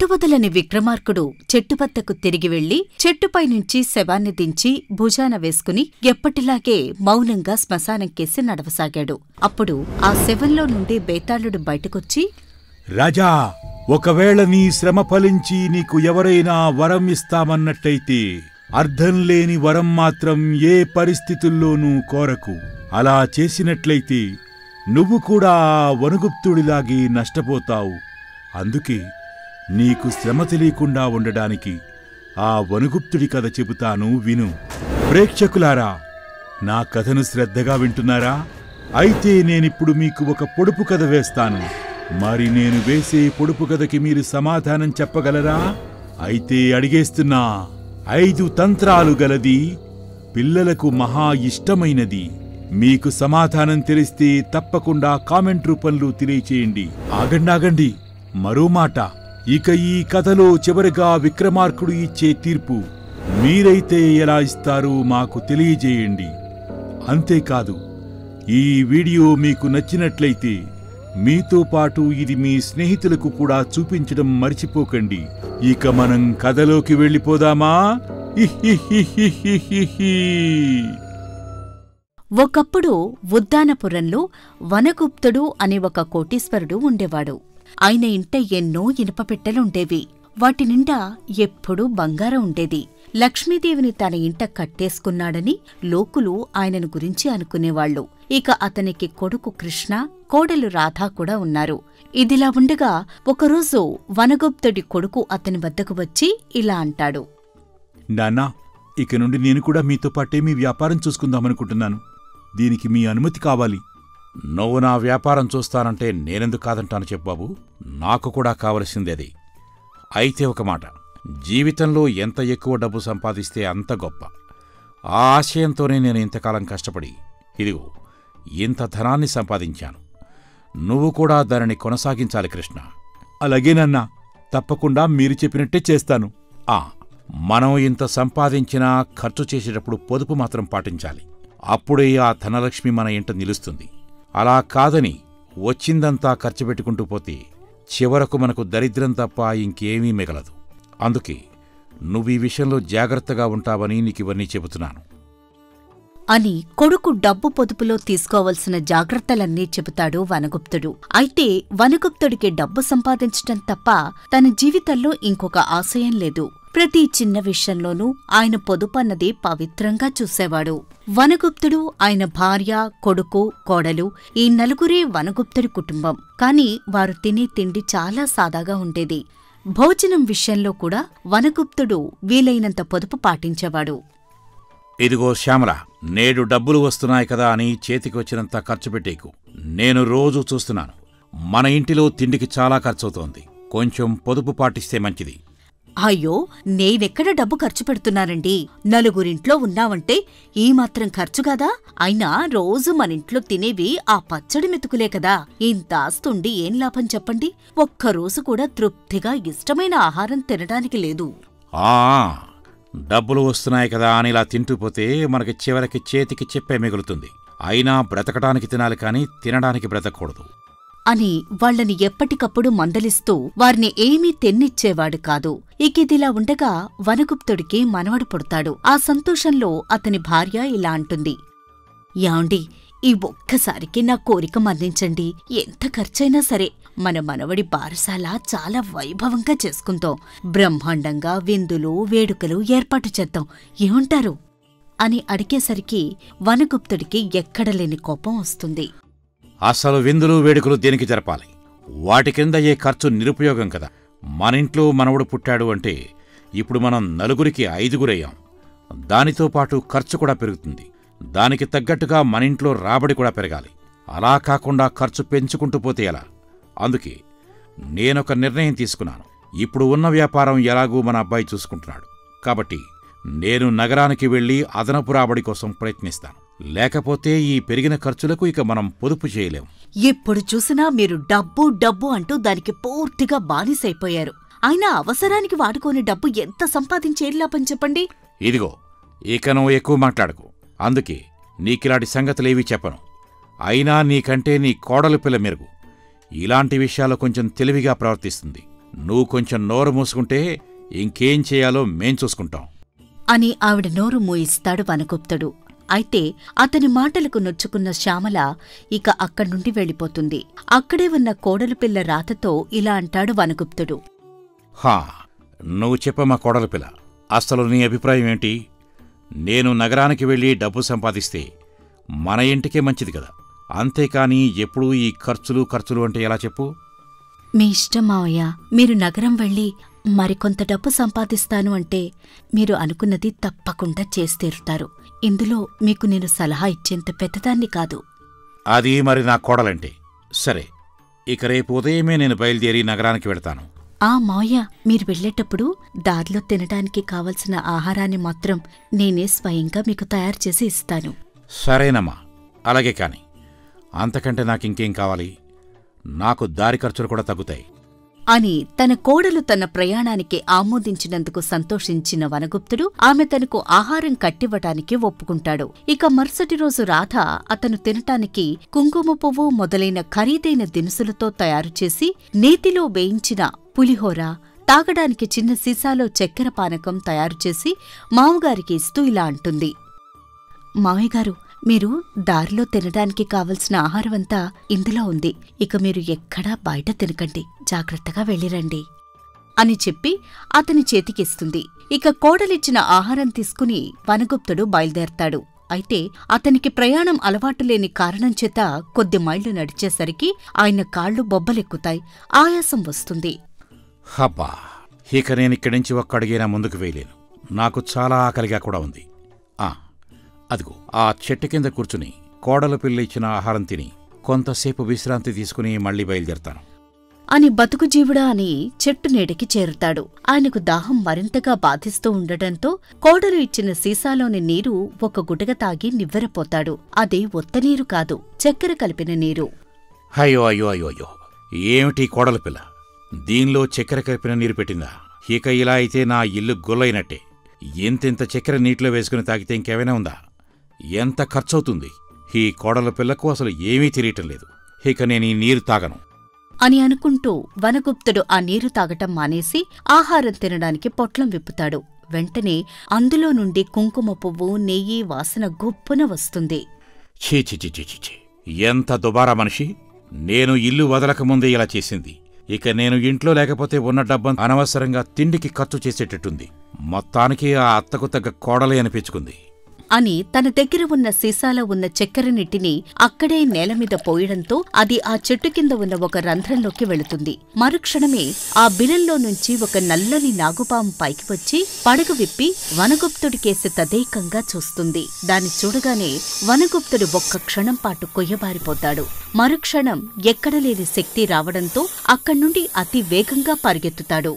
పట్టువదలని విక్రమార్కుడు చెట్టుపత్తకు తిరిగి వెళ్లి చెట్టుపై నుంచి శవాన్ని దించి భుజాన వేసుకుని ఎప్పటిలాగే మౌనంగా శ్మశానంకేసి నడవసాగాడు అప్పుడు ఆ శవంలో నుండి బేతాళుడు బయటకొచ్చి రాజా ఒకవేళ నీ శ్రమ ఫలించి నీకు ఎవరైనా వరం ఇస్తామన్నట్టయితే అర్థం లేని వరం మాత్రం ఏ పరిస్థితుల్లోనూ కోరకు అలా చేసినట్లయితే నువ్వు కూడా ఆ వనుగుప్తుడిలాగే నష్టపోతావు అందుకే నీకు శ్రమ తెలియకుండా ఉండడానికి ఆ వనుగుప్తుడి కథ చెబుతాను విను ప్రేక్షకులారా నా కథను శ్రద్ధగా వింటున్నారా అయితే నేనిప్పుడు మీకు ఒక పొడుపు కథ వేస్తాను మరి నేను వేసే పొడుపు కథకి మీరు సమాధానం చెప్పగలరా అయితే అడిగేస్తున్నా ఐదు తంత్రాలు గలది పిల్లలకు మహా ఇష్టమైనది మీకు సమాధానం తెలిస్తే తప్పకుండా కామెంట్ రూపంలో తెలియచేయండి ఆగండి ఆగండి మరో మాట ఇక ఈ కథలో చివరిగా విక్రమార్కుడు ఇచ్చే తీర్పు మీరైతే ఎలా ఇస్తారో మాకు తెలియజేయండి అంతేకాదు ఈ వీడియో మీకు నచ్చినట్లయితే మీతో పాటు ఇది మీ స్నేహితులకు కూడా చూపించడం మర్చిపోకండి ఇక మనం కథలోకి వెళ్ళిపోదామా ఇహిహిహిహిహిహి. ఒకప్పుడు ఉద్దానపురంలో వనగుప్తుడు అనే ఒక కోటీశ్వరుడు ఉండేవాడు ఆయన ఇంట ఎన్నో ఇనుపపెట్టెలుండేవి వాటి నిండా ఎప్పుడూ బంగారం ఉండేది లక్ష్మీదేవిని తన ఇంట కట్టేసుకున్నాడని లోకులు ఆయనను గురించి అనుకునేవాళ్లు ఇక అతనికి కొడుకు కృష్ణ కోడలు రాధ కూడా ఉన్నారు ఇదిలా ఉండగా ఒకరోజు వనగుప్తుడి కొడుకు అతని వద్దకు వచ్చి ఇలా అంటాడు నాన్నా ఇక నుండి నేను కూడా మీతో పాటే మీ వ్యాపారం చూసుకుందామనుకుంటున్నాను దీనికి మీ అనుమతి కావాలి నువ్వు నా వ్యాపారం చూస్తానంటే నేనెందుకు కాదంటాను చెప్పు బాబు నాకు కూడా కావలసింది అది అయితే ఒక మాట జీవితంలో ఎంత ఎక్కువ డబ్బు సంపాదిస్తే అంత గొప్ప ఆ ఆశయంతోనే నేను ఇంతకాలం కష్టపడి ఇదిగో ఇంత ధనాన్ని సంపాదించాను నువ్వు కూడా దానిని కొనసాగించాలి కృష్ణ అలాగేనన్నా తప్పకుండా మీరు చెప్పినట్టే చేస్తాను ఆ మనం ఇంత సంపాదించినా ఖర్చు చేసేటప్పుడు పొదుపు మాత్రం పాటించాలి అప్పుడే ఆ ధనలక్ష్మి మన ఇంట నిలుస్తుంది అలా కాదని వచ్చిందంతా ఖర్చు పెట్టుకుంటూ పోతే చివరకు మనకు దరిద్రం తప్ప ఇంకేమీ మిగలదు అందుకే నువ్వు ఈ విషయంలో జాగ్రత్తగా ఉంటావని నీకు ఇవన్నీ చెబుతున్నాను అని కొడుకు డబ్బు పొదుపులో తీసుకోవలసిన జాగ్రత్తలన్నీ చెబుతాడు వనగుప్తుడు అయితే వనగుప్తుడికి డబ్బు సంపాదించటం తప్ప తన జీవితంలో ఇంకొక ఆశయం లేదు ప్రతి చిన్న విషయంలోనూ ఆయన పొదుపు అన్నది పవిత్రంగా చూసేవాడు వనగుప్తుడు ఆయన భార్య కొడుకు కోడలు ఈ నలుగురే వనగుప్తుడి కుటుంబం కాని వారు తినే తిండి చాలా సాదాగా ఉండేది భోజనం విషయంలో కూడా వనగుప్తుడు వీలైనంత పొదుపు పాటించేవాడు ఇదిగో శ్యామల నేడు డబ్బులు వస్తున్నాయి కదా అని చేతికి వచ్చినంత ఖర్చు పెట్టేకు నేను రోజూ చూస్తున్నాను మన ఇంటిలో తిండికి చాలా ఖర్చవుతోంది కొంచెం పొదుపు పాటిస్తే మంచిది అయ్యో నేనెక్కడ డబ్బు ఖర్చు పెడుతున్నానండి నలుగురింట్లో ఉన్నావంటే ఈ మాత్రం ఖర్చు కదా అయినా రోజు మనింట్లో తినేవి ఆ పచ్చడి మెతుకులే కదా ఇంత ఆస్తుండి ఏం లాభం చెప్పండి ఒక్కరోజు కూడా తృప్తిగా ఇష్టమైన ఆహారం తినడానికి లేదు ఆ డబ్బులు వస్తున్నాయి కదా అని ఇలా తింటూ పోతే మనకి చివరికి చేతికి చెప్పే మిగులుతుంది అయినా బ్రతకడానికి తినాలి కానీ తినడానికి బ్రతకూడదు అని వాళ్ళని ఎప్పటికప్పుడు మందలిస్తూ వారిని ఏమీ తెన్నిచ్చేవాడు కాదు ఇకిదిలా ఉండగా వనగుప్తుడికి మనవడు పుడతాడు ఆ సంతోషంలో అతని భార్య ఇలా అంటుంది యాండి ఈ ఒక్కసారికి నా కోరిక మన్నించండి ఎంత ఖర్చైనా సరే మన మనవడి బారసాల చాలా వైభవంగా చేసుకుందాం బ్రహ్మాండంగా విందులు వేడుకలు ఏర్పాటు చేద్దాం ఏమంటారు అని అడిగేసరికి వనగుప్తుడికి ఎక్కడలేని కోపం వస్తుంది అసలు విందులు వేడుకలు దేనికి జరపాలి వాటి కింద అయ్యే ఖర్చు నిరుపయోగం కదా మన ఇంట్లో మనవడు పుట్టాడు అంటే ఇప్పుడు మనం నలుగురికి ఐదుగురయ్యాం దానితో పాటు ఖర్చు కూడా పెరుగుతుంది దానికి తగ్గట్టుగా మన ఇంట్లో రాబడి కూడా పెరగాలి అలా కాకుండా ఖర్చు పెంచుకుంటూ పోతే ఎలా అందుకే నేనొక నిర్ణయం తీసుకున్నాను ఇప్పుడు ఉన్న వ్యాపారం ఎలాగూ మన అబ్బాయి చూసుకుంటున్నాడు కాబట్టి నేను నగరానికి వెళ్ళి అదనపు రాబడి కోసం ప్రయత్నిస్తాను లేకపోతే ఈ పెరిగిన ఖర్చులకు ఇక మనం పొదుపు చేయలేం ఎప్పుడు చూసినా మీరు డబ్బు డబ్బు అంటూ దానికి పూర్తిగా బానిసైపోయారు అయినా అవసరానికి వాడుకోని డబ్బు ఎంత సంపాదించేది లాభం చెప్పండి ఇదిగో ఇక నువ్వు ఎక్కువ మాట్లాడకు అందుకే నీకిలాంటి సంగతులేవీ చెప్పను అయినా నీకంటే నీ కోడలు పిల్ల మెరుగు ఇలాంటి విషయాల్లో కొంచెం తెలివిగా ప్రవర్తిస్తుంది నువ్వు కొంచెం నోరు మూసుకుంటే ఇంకేం చేయాలో మేం చూసుకుంటాం అని ఆవిడ నోరు మూయిస్తాడు వనగుప్తుడు అయితే అతని మాటలకు నొచ్చుకున్న శ్యామల ఇక అక్కడ్నుండి వెళ్ళిపోతుంది అక్కడే ఉన్న కోడలు పిల్ల రాతతో ఇలా అంటాడు వనగుప్తుడు హా నువ్వు చెప్పమ్మా కోడల పిల్ల అసలు నీ అభిప్రాయం ఏంటి నేను నగరానికి వెళ్ళి డబ్బు సంపాదిస్తే మన ఇంటికే మంచిది కదా అంతేకాని ఎప్పుడూ ఈ ఖర్చులు ఖర్చులు అంటే ఎలా చెప్పు మీ ఇష్టం మావయ్య మీరు నగరం వెళ్ళి మరికొంత డబ్బు సంపాదిస్తాను అంటే మీరు అనుకున్నది తప్పకుండా చేసి తీరుతారు ఇందులో మీకు నేను సలహా ఇచ్చేంత పెద్దదాన్ని కాదు అది మరి నా కోడలంటే సరే ఇక రేపు ఉదయమే నేను బయలుదేరి నగరానికి వెడతాను ఆ మావయ్య మీరు వెళ్ళేటప్పుడు దారిలో తినడానికి కావలసిన ఆహారాన్ని మాత్రం నేనే స్వయంగా మీకు తయారు చేసి ఇస్తాను సరేనమ్మా అలాగే కాని అంతకంటే నాకింకేం కావాలి నాకు దారి ఖర్చులు కూడా తగ్గుతాయి అని తన కోడలు తన ప్రయాణానికి ఆమోదించినందుకు సంతోషించిన వనగుప్తుడు ఆమె తనకు ఆహారం కట్టివ్వటానికి ఒప్పుకుంటాడు ఇక మరుసటి రోజు రాధ అతను తినటానికి కుంకుమ పువ్వు మొదలైన ఖరీదైన దినుసులతో తయారుచేసి నేతిలో వేయించిన పులిహోర తాగడానికి చిన్న సీసాలో చక్కెర పానకం తయారుచేసి మామగారికి ఇస్తూ ఇలా అంటుంది మావయ్య గారు మీరు దారిలో తినడానికి కావలసిన ఆహారమంతా ఇందులో ఉంది ఇక మీరు ఎక్కడా బయట తినకండి జాగ్రత్తగా వెళ్ళిరండి అని చెప్పి అతని చేతికిస్తుంది ఇక కోడలిచ్చిన ఆహారం తీసుకుని వనగుప్తుడు బయలుదేరతాడు అయితే అతనికి ప్రయాణం అలవాటు లేని కారణం చేత కొద్ది మైళ్ళు నడిచేసరికి ఆయన కాళ్ళు బొబ్బలెక్కుతాయి ఆయాసం వస్తుంది హబ్బా ఇక నేనిక్కడి నుంచి ఒక్క అడిగైనా ముందుకు వేయలేను నాకు చాలా ఆకలిగా కూడా ఉంది ఆ అదిగో ఆ చెట్టు కింద కూర్చుని కోడల పిల్ల ఇచ్చిన ఆహారం తిని కొంతసేపు విశ్రాంతి తీసుకుని మళ్ళీ బయలుదేరతాను అని బతుకు జీవుడా అని చెట్టు నీడకి చేరుతాడు ఆయనకు దాహం మరింతగా బాధిస్తూ ఉండటంతో కోడలు ఇచ్చిన సీసాలోని నీరు ఒక గుటక తాగి నివ్వెరపోతాడు అది ఒత్తనీరు కాదు చక్కెర కలిపిన నీరు అయ్యో అయ్యో అయ్యో అయ్యో ఏమిటి కోడల పిల్ల దీనిలో చక్కెర కలిపిన నీరు పెట్టిందా ఇక ఇలా అయితే నా ఇల్లు గొల్లైనట్టే ఎంతెంత చక్కెర నీటిలో వేసుకుని తాగితే ఇంకేమైనా ఉందా ఎంత ఖర్చవుతుంది ఈ కోడల పిల్లకు అసలు ఏమీ తెలియటం లేదు ఇక నేను ఈ నీరు తాగను అని అనుకుంటూ వనగుప్తుడు ఆ నీరు తాగటం మానేసి ఆహారం తినడానికి పొట్లం విప్పుతాడు వెంటనే అందులో నుండి కుంకుమ పువ్వు నెయ్యి వాసన గుప్పున వస్తుంది ఛీ ఛీ ఛీ ఛీ ఛీ ఛీ. ఎంత దుబారా మనిషి నేను ఇల్లు వదలకముందే ఇలా చేసింది ఇక నేను ఇంట్లో లేకపోతే ఉన్న డబ్బం అనవసరంగా తిండికి ఖర్చు చేసేటట్టుంది మొత్తానికి ఆ అత్తకు తగ్గ కోడలే అనిపించుకుంది అని తన దగ్గర ఉన్న సీసాలో ఉన్న చక్కెర నీటిని అక్కడే నేల మీద పోయడంతో అది ఆ చెట్టు కింద ఉన్న ఒక రంధ్రంలోకి వెళుతుంది మరుక్షణమే ఆ బిలంలో నుంచి ఒక నల్లని నాగుపాము పైకి వచ్చి పడగ విప్పి వనగుప్తుడికేసి తదేకంగా చూస్తుంది దాన్ని చూడగానే వనగుప్తుడు ఒక్క క్షణం పాటు కొయ్యబారిపోతాడు మరుక్షణం ఎక్కడలేని శక్తి రావడంతో అక్కడ్నుండి అతి వేగంగా పరిగెత్తుతాడు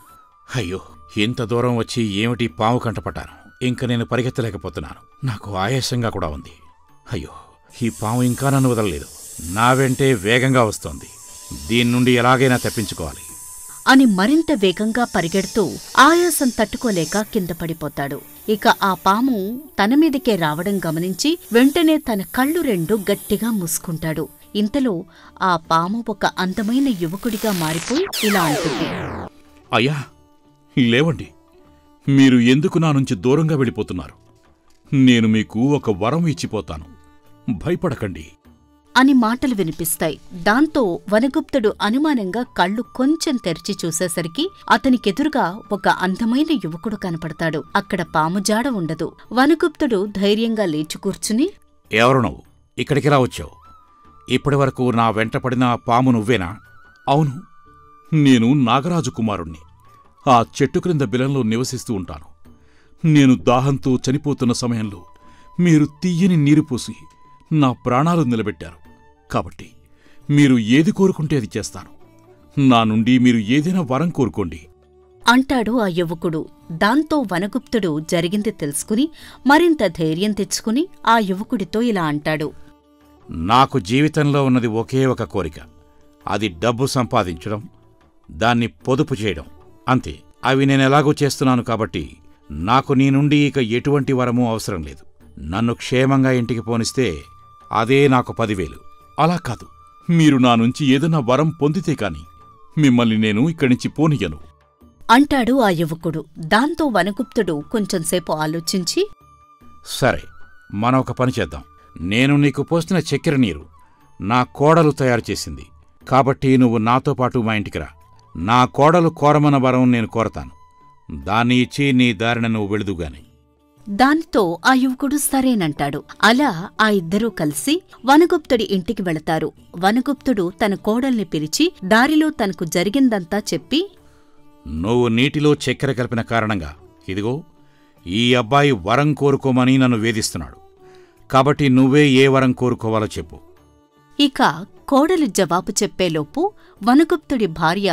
అయ్యో ఇంత దూరం వచ్చి ఏమిటి పాము కంటపడ్డాను ఇంక నేను పరిగెత్తలేకపోతున్నాను నాకు ఆయాసంగా కూడా ఉంది అయ్యో ఈ పాము ఇంకా నన్ను వదలలేదు నా వెంటే వేగంగా వస్తోంది దీని నుండి ఎలాగైనా తప్పించుకోవాలి అని మరింత వేగంగా పరిగెడుతూ ఆయాసం తట్టుకోలేక కింద పడిపోతాడు ఇక ఆ పాము తన మీదకే రావడం గమనించి వెంటనే తన కళ్ళు రెండు గట్టిగా మూసుకుంటాడు ఇంతలో ఆ పాము ఒక అందమైన యువకుడిగా మారిపోయి ఇలా అంటుంది అయ్యా లేవండి మీరు ఎందుకు నా నుంచి దూరంగా వెళ్ళిపోతున్నారు నేను మీకు ఒక వరం ఇచ్చిపోతాను భయపడకండి అని మాటలు వినిపిస్తాయి దాంతో వనగుప్తుడు అనుమానంగా కళ్ళు కొంచెం తెరిచి చూసేసరికి అతనికెదురుగా ఒక అందమైన యువకుడు కనపడతాడు అక్కడ పాము జాడ ఉండదు వనగుప్తుడు ధైర్యంగా లేచి కూర్చుని ఎవరు నువ్వు ఇక్కడికిలా వచ్చావు ఇప్పటి వరకు నా వెంట పడిన ఆ పాము నువ్వేనా అవును నేను నాగరాజు కుమారుణ్ణి ఆ చెట్టు క్రింద బిలంలో నివసిస్తూ ఉంటాను నేను దాహంతో చనిపోతున్న సమయంలో మీరు తీయని నీరు పోసి నా ప్రాణాలు నిలబెట్టారు కాబట్టి మీరు ఏది కోరుకుంటే అది చేస్తాను నా నుండి మీరు ఏదైనా వరం కోరుకోండి అంటాడు ఆ యువకుడు దాంతో వనగుప్తుడు జరిగింది తెలుసుకుని మరింత ధైర్యం తెచ్చుకుని ఆ యువకుడితో ఇలా అంటాడు నాకు జీవితంలో ఉన్నది ఒకే ఒక కోరిక అది డబ్బు సంపాదించడం దాన్ని పొదుపు చేయడం అంతే అవి నేను ఎలాగో చేస్తున్నాను కాబట్టి నాకు నీ నుండి ఇక ఎటువంటి వరమూ అవసరం లేదు నన్ను క్షేమంగా ఇంటికి పోనిస్తే అదే నాకు పదివేలు అలా కాదు మీరు నా నుంచి ఏదైనా వరం పొందితే కాని మిమ్మల్ని నేను ఇక్కడి నుంచి పోనీయను అంటాడు ఆ యువకుడు దాంతో వనగుప్తుడు కొంచెంసేపు ఆలోచించి సరే మనం ఒక పని చేద్దాం నేను నీకు పోసిన చక్కెర నీరు నా కోడలు తయారు చేసింది కాబట్టి నువ్వు నాతో పాటు మా ఇంటికి రా నా కోడలు కోరమన్న వరం నేను కోరతాను దాన్ని ఇచ్చి నీ దారిన నువ్వు వెళుదుగాని దానితో ఆ యువకుడు సరేనంటాడు అలా ఆ ఇద్దరూ కలిసి వనగుప్తుడి ఇంటికి వెళతారు వనగుప్తుడు తన కోడల్ని పిలిచి దారిలో తనకు జరిగిందంతా చెప్పి నువ్వు నీటిలో చక్కెర కలిపిన కారణంగా ఇదిగో ఈ అబ్బాయి వరం కోరుకోమని నన్ను వేధిస్తున్నాడు కాబట్టి నువ్వే ఏ వరం కోరుకోవాలో చెప్పు ఇక కోడలు జవాబు చెప్పేలోపు వనగుప్తుడి భార్య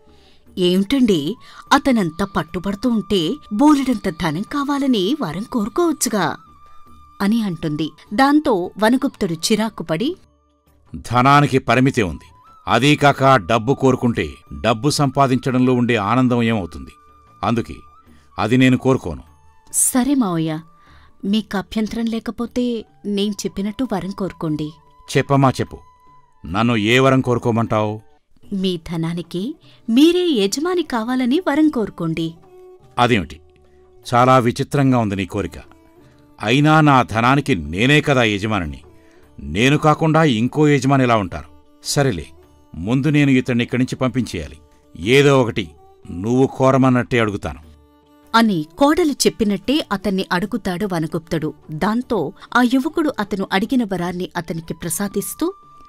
ఏమిటండి అతనంత పట్టుబడుతూ ఉంటే బోలెడంత ధనం కావాలని వరం కోరుకోవచ్చుగా అని అంటుంది దాంతో వనగుప్తుడు చిరాకుపడి ధనానికి పరిమితి ఉంది అదీ కాక డబ్బు కోరుకుంటే డబ్బు సంపాదించడంలో ఉండే ఆనందం ఏమవుతుంది అందుకే అది నేను కోరుకోను సరే మావయ్య మీకు అభ్యంతరం లేకపోతే నేను చెప్పినట్టు వరం కోరుకోండి చెప్పమ్మా చెప్పు నన్ను ఏ వరం కోరుకోమంటావు మీ ధనానికి మీరే యజమాని కావాలని వరం కోరుకోండి అదేమిటి చాలా విచిత్రంగా ఉంది నీ కోరిక అయినా నా ధనానికి నేనే కదా యజమానిని నేను కాకుండా ఇంకో యజమాని ఎలా ఉంటారు సరేలే ముందు నేను ఇతన్ని ఇక్కడి నుంచి పంపించేయాలి ఏదో ఒకటి నువ్వు కోరమన్నట్టే అడుగుతాను అని కోడలు చెప్పినట్టే అతన్ని అడుగుతాడు వనగుప్తుడు దాంతో ఆ యువకుడు అతను అడిగిన వరాన్ని అతనికి ప్రసాదిస్తూ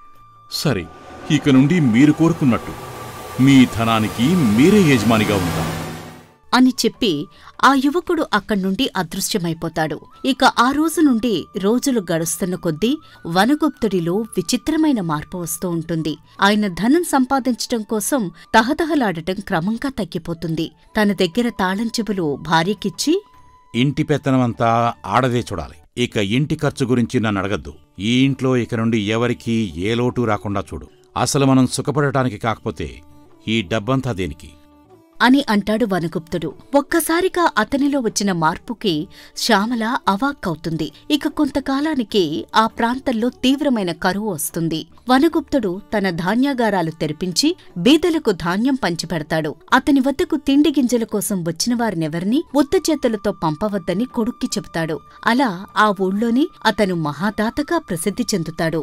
సరే ఇక నుండి మీరు కోరుకున్నట్టు మీ ధనానికి మీరే యజమానిగా ఉంటాం అని చెప్పి ఆ యువకుడు అక్కడ్నుండి అదృశ్యమైపోతాడు ఇక ఆ రోజు నుండి రోజులు గడుస్తున్న కొద్దీ వనగుప్తుడిలో విచిత్రమైన మార్పు వస్తూ ఉంటుంది ఆయన ధనం సంపాదించటం కోసం తహతహలాడటం క్రమంగా తగ్గిపోతుంది తన దగ్గర తాళం చెవులు భార్యకిచ్చి ఇంటి పెత్తనమంతా ఆడదే చూడాలి ఇక ఇంటి ఖర్చు గురించి నన్ను అడగద్దు ఈ ఇంట్లో ఇక నుండి ఎవరికీ ఏ లోటు రాకుండా చూడు అసలు మనం సుఖపడటానికి కాకపోతే ఈ డబ్బంతా దేనికి అని అంటాడు వనగుప్తుడు ఒక్కసారిగా అతనిలో వచ్చిన మార్పుకి శ్యామల అవాక్కవుతుంది ఇక కొంతకాలానికి ఆ ప్రాంతంలో తీవ్రమైన కరువు వస్తుంది వనగుప్తుడు తన ధాన్యాగారాలు తెరిపించి బీదలకు ధాన్యం పంచిపెడతాడు అతని వద్దకు తిండి గింజల కోసం వచ్చిన వారినెవరినీ ఉత్త చేతులతో పంపవద్దని కొడుక్కి చెబుతాడు అలా ఆ ఊళ్ళోని అతను మహాదాతగా ప్రసిద్ధి చెందుతాడు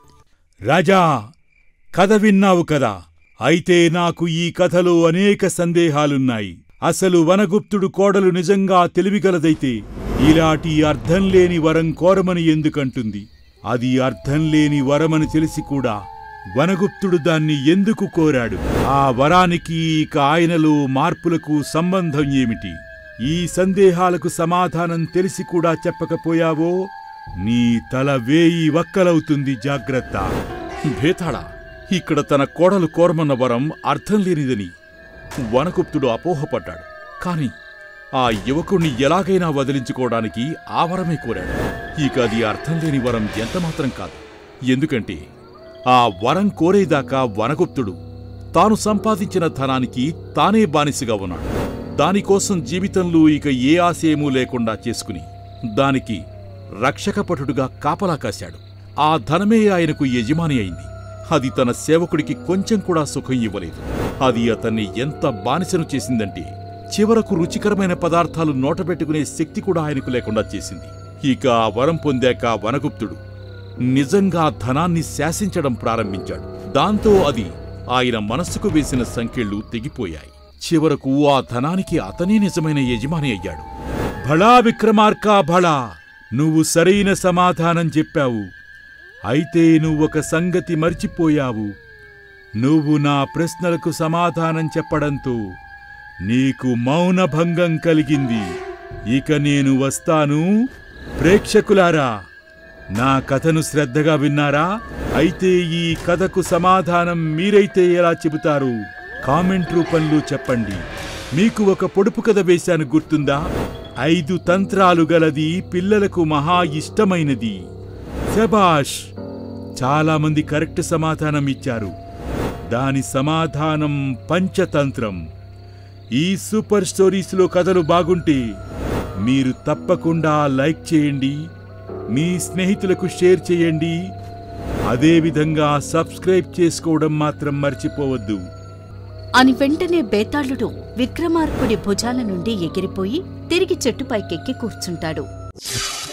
రాజా కథ విన్నావు కదా అయితే నాకు ఈ కథలో అనేక సందేహాలున్నాయి అసలు వనగుప్తుడు కోడలు నిజంగా తెలివిగలదైతే ఇలాంటి అర్థం లేని వరం కోరమని ఎందుకంటుంది అది అర్థం లేని వరమని తెలిసి కూడా వనగుప్తుడు దాన్ని ఎందుకు కోరాడు ఆ వరానికి ఇక ఆయనలో మార్పులకు సంబంధం ఏమిటి ఈ సందేహాలకు సమాధానం తెలిసి కూడా చెప్పకపోయావో నీ తల వేయి వక్కలవుతుంది జాగ్రత్త భేతాళ ఇక్కడ తన కోడలు కోరమన్న వరం అర్థం లేనిదని వనగుప్తుడు అపోహపడ్డాడు కాని ఆ యువకుణ్ణి ఎలాగైనా వదిలించుకోవడానికి ఆ వరమే కోరాడు ఇక అది అర్థం లేని వరం ఎంతమాత్రం కాదు ఎందుకంటే ఆ వరం కోరేదాకా వనగుప్తుడు తాను సంపాదించిన ధనానికి తానే బానిసగా ఉన్నాడు దానికోసం జీవితంలో ఇక ఏ ఆశయమూ లేకుండా చేసుకుని దానికి రక్షకపటుడుగా కాపలా కాశాడు ఆ ధనమే ఆయనకు యజమాని అయింది అది తన సేవకుడికి కొంచెం కూడా సుఖం ఇవ్వలేదు అది అతన్ని ఎంత బానిసను చేసిందంటే చివరకు రుచికరమైన పదార్థాలు నోటబెట్టుకునే శక్తి కూడా ఆయనకు లేకుండా చేసింది ఇక ఆ వరం పొందాక వనగుప్తుడు నిజంగా ధనాన్ని శాసించడం ప్రారంభించాడు దాంతో అది ఆయన మనస్సుకు వేసిన సంకెళ్ళు తెగిపోయాయి చివరకు ఆ ధనానికి అతనే నిజమైన యజమాని అయ్యాడు భళా విక్రమార్క భళా నువ్వు సరైన సమాధానం చెప్పావు అయితే నువ్వొక సంగతి మర్చిపోయావు నువ్వు నా ప్రశ్నలకు సమాధానం చెప్పడంతో నీకు మౌనభంగం కలిగింది ఇక నేను వస్తాను ప్రేక్షకులారా నా కథను శ్రద్ధగా విన్నారా అయితే ఈ కథకు సమాధానం మీరైతే ఎలా చెబుతారు కామెంట్ రూపంలో చెప్పండి మీకు ఒక పొడుపు కథ వేశాను గుర్తుందా ఐదు తంత్రాలు గలది పిల్లలకు మహా ఇష్టమైనది శబాష్ చాలా మంది కరెక్ట్ సమాధానం ఇచ్చారు దాని సమాధానం పంచతంత్రం ఈ సూపర్ స్టోరీస్లో కథలు బాగుంటే మీరు తప్పకుండా లైక్ చేయండి మీ స్నేహితులకు షేర్ చేయండి అదేవిధంగా సబ్స్క్రైబ్ చేసుకోవడం మాత్రం మర్చిపోవద్దు అని వెంటనే బేతాళుడు విక్రమార్కుడి భుజాల నుండి ఎగిరిపోయి తిరిగి చెట్టుపైకెక్కి కూర్చుంటాడు